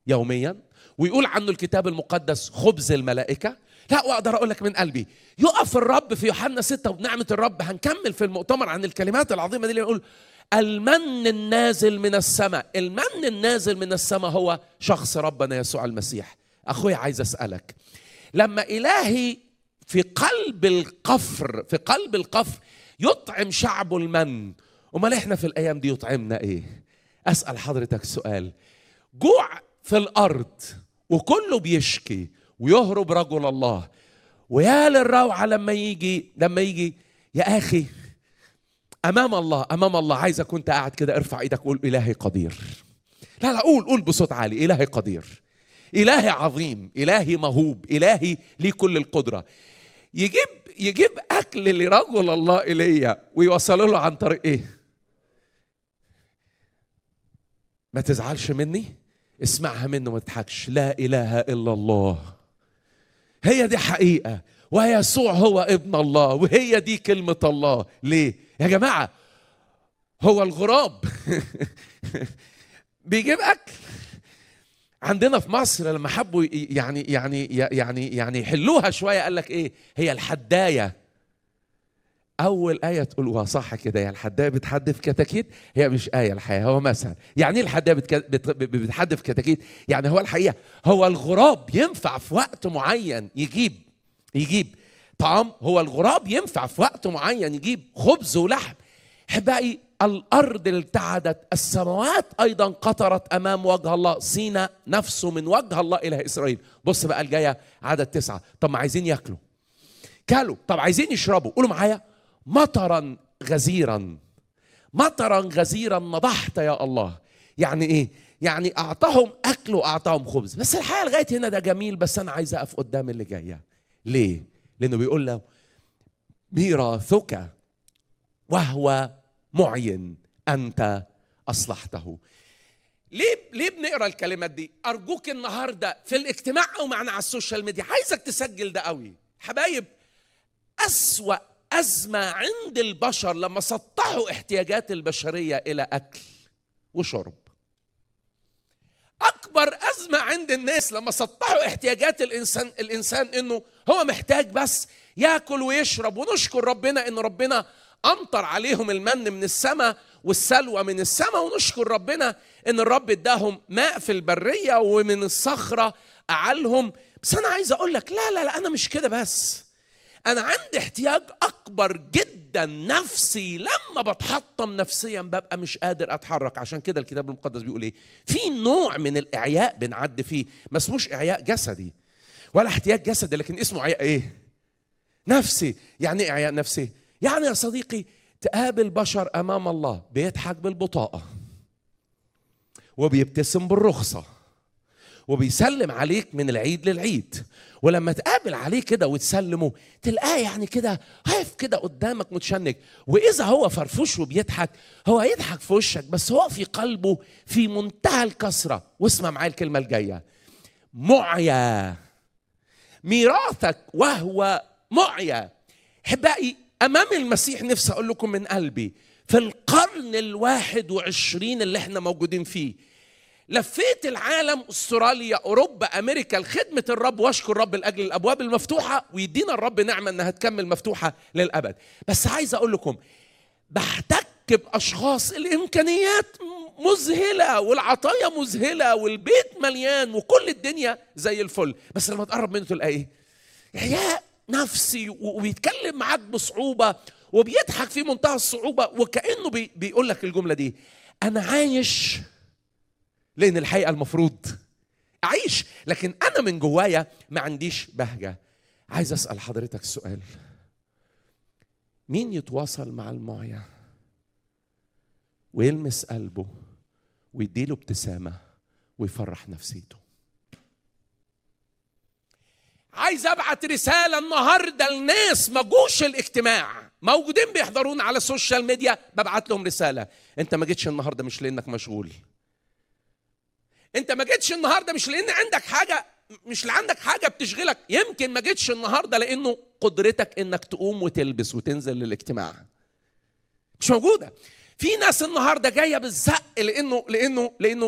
يوميا ويقول عنه الكتاب المقدس خبز الملائكة لا واقدر اقول لك من قلبي يقف الرب في يوحنا ستة بنعمة الرب هنكمل في المؤتمر عن الكلمات العظيمة دي اللي نقول المن النازل من السماء المن النازل من السماء هو شخص ربنا يسوع المسيح اخويا عايز اسالك لما الهي في قلب القفر في قلب القفر يطعم شعبه المن امال احنا في الايام دي يطعمنا ايه اسال حضرتك سؤال جوع في الارض وكله بيشكي ويهرب رجل الله ويا للروعه لما يجي لما يجي يا اخي امام الله امام الله عايزك وانت قاعد كده ارفع ايدك وقول الهي قدير لا لا قول قول بصوت عالي الهي قدير الهي عظيم الهي موهوب الهي ليه كل القدره يجيب يجيب اكل لرجل الله ايليا ويوصله له عن طريق ايه ما تزعلش مني اسمعها منه ما تضحكش لا اله الا الله هي دي حقيقه ويسوع هو ابن الله وهي دي كلمه الله ليه يا جماعه هو الغراب بيجيب اكل عندنا في مصر لما حبوا يعني يعني يعني يعني يحلوها شويه قال لك ايه هي الحدايه اول ايه تقولوها صح كده يعني الحدايه بتحدف كتاكيت هي مش ايه الحقيقه هو مثل يعني ايه الحدايه بتحدف كتاكيت يعني هو الحقيقه هو الغراب ينفع في وقت معين يجيب يجيب طعام هو الغراب ينفع في وقت معين يجيب خبز ولحم احبائي الارض التعدت السماوات ايضا قطرت امام وجه الله سينا نفسه من وجه الله اله اسرائيل بص بقى الجايه عدد تسعه طب ما عايزين ياكلوا كلوا طب عايزين يشربوا قولوا معايا مطرا غزيرا مطرا غزيرا نضحت يا الله يعني ايه يعني اعطاهم اكل واعطاهم خبز بس الحقيقه لغايه هنا ده جميل بس انا عايز اقف قدام اللي جايه ليه لانه بيقول له ميراثك وهو معين انت اصلحته ليه ليه بنقرا الكلمات دي ارجوك النهارده في الاجتماع او معنا على السوشيال ميديا عايزك تسجل ده قوي حبايب اسوا ازمه عند البشر لما سطحوا احتياجات البشريه الى اكل وشرب اكبر ازمه عند الناس لما سطحوا احتياجات الانسان الانسان انه هو محتاج بس ياكل ويشرب ونشكر ربنا ان ربنا امطر عليهم المن من السماء والسلوى من السماء ونشكر ربنا ان الرب اداهم ماء في البريه ومن الصخره اعلهم بس انا عايز اقول لك لا لا لا انا مش كده بس انا عندي احتياج اكبر جدا نفسي لما بتحطم نفسيا ببقى مش قادر اتحرك عشان كده الكتاب المقدس بيقول ايه في نوع من الاعياء بنعدي فيه ما اسموش اعياء جسدي ولا احتياج جسدي لكن اسمه اعياء ايه نفسي يعني ايه اعياء نفسي يعني يا صديقي تقابل بشر امام الله بيضحك بالبطاقه وبيبتسم بالرخصه وبيسلم عليك من العيد للعيد ولما تقابل عليه كده وتسلمه تلقاه يعني كده واقف كده قدامك متشنج واذا هو فرفوش وبيضحك هو هيضحك في وشك بس هو في قلبه في منتهى الكسره واسمع معايا الكلمه الجايه معيا ميراثك وهو معيا احبائي امام المسيح نفسي اقول لكم من قلبي في القرن الواحد وعشرين اللي احنا موجودين فيه لفيت العالم استراليا اوروبا امريكا لخدمه الرب واشكر الرب لاجل الابواب المفتوحه ويدينا الرب نعمه انها تكمل مفتوحه للابد بس عايز اقول لكم بحتك باشخاص الامكانيات مذهله والعطايا مذهله والبيت مليان وكل الدنيا زي الفل بس لما تقرب منه تلاقي ايه عياء نفسي وبيتكلم معاك بصعوبه وبيضحك في منتهى الصعوبه وكانه بي بيقول لك الجمله دي انا عايش لان الحقيقه المفروض اعيش لكن انا من جوايا ما عنديش بهجه عايز اسال حضرتك سؤال مين يتواصل مع المعيا ويلمس قلبه ويديله ابتسامه ويفرح نفسيته عايز ابعت رساله النهارده لناس ما جوش الاجتماع موجودين بيحضرونا على السوشيال ميديا ببعت لهم رساله انت ما جيتش النهارده مش لانك مشغول انت ما جيتش النهارده مش لان عندك حاجه مش عندك حاجه بتشغلك يمكن ما جيتش النهارده لانه قدرتك انك تقوم وتلبس وتنزل للاجتماع مش موجوده في ناس النهارده جايه بالزق لانه لانه لانه